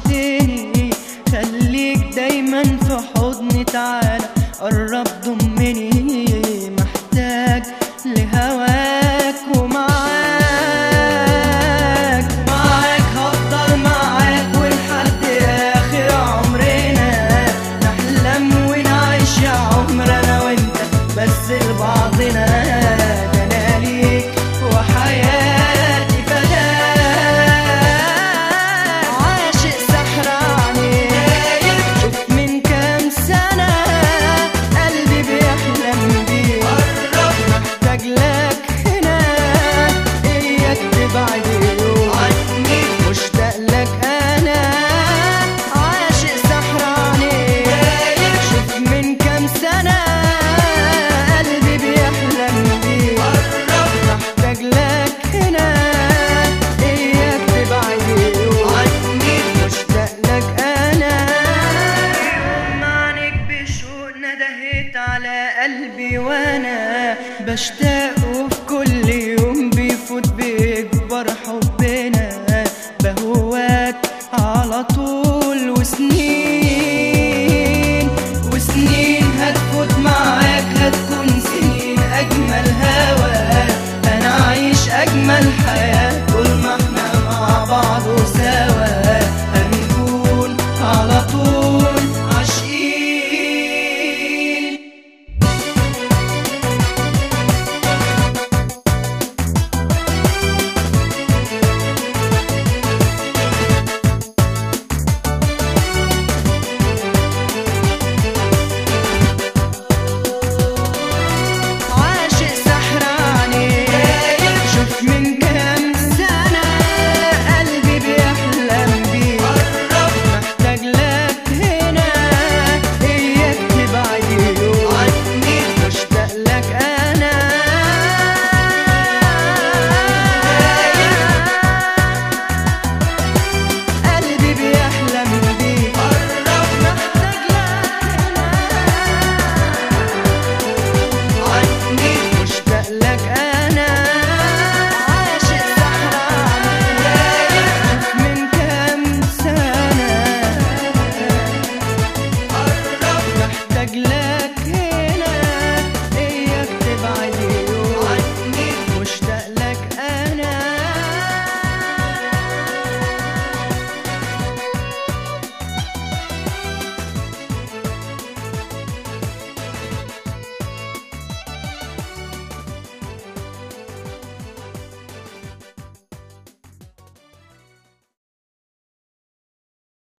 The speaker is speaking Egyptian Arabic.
وحشتني خليك دايما في حضني تعالى قرب ضمني محتاج لهواك ومعاك معاك هفضل معاك ولحد اخر عمرنا نحلم ونعيش يا عمر انا وانت بس لبعضنا ده انا ليك وحياتي فداك عاشق سحراني شوف من كام سنة قلبي بيحلم بيك محتاج لك هنا اياك تبعد يوم عني مشتاق لك انا عاشق سحراني شوف من كام سنة قلبي بيحلم بيك محتاج لك هنا اياك تبعد يوم عني مشتاق لك انا يوم عنك بشوق ندهت على قلبي وانا بشتاق وفي كل يوم بيفوت بيكبر حبنا بهواك على طول وسنين وسنين هتفوت معاك هتكون سنين اجمل هوا انا عايش اجمل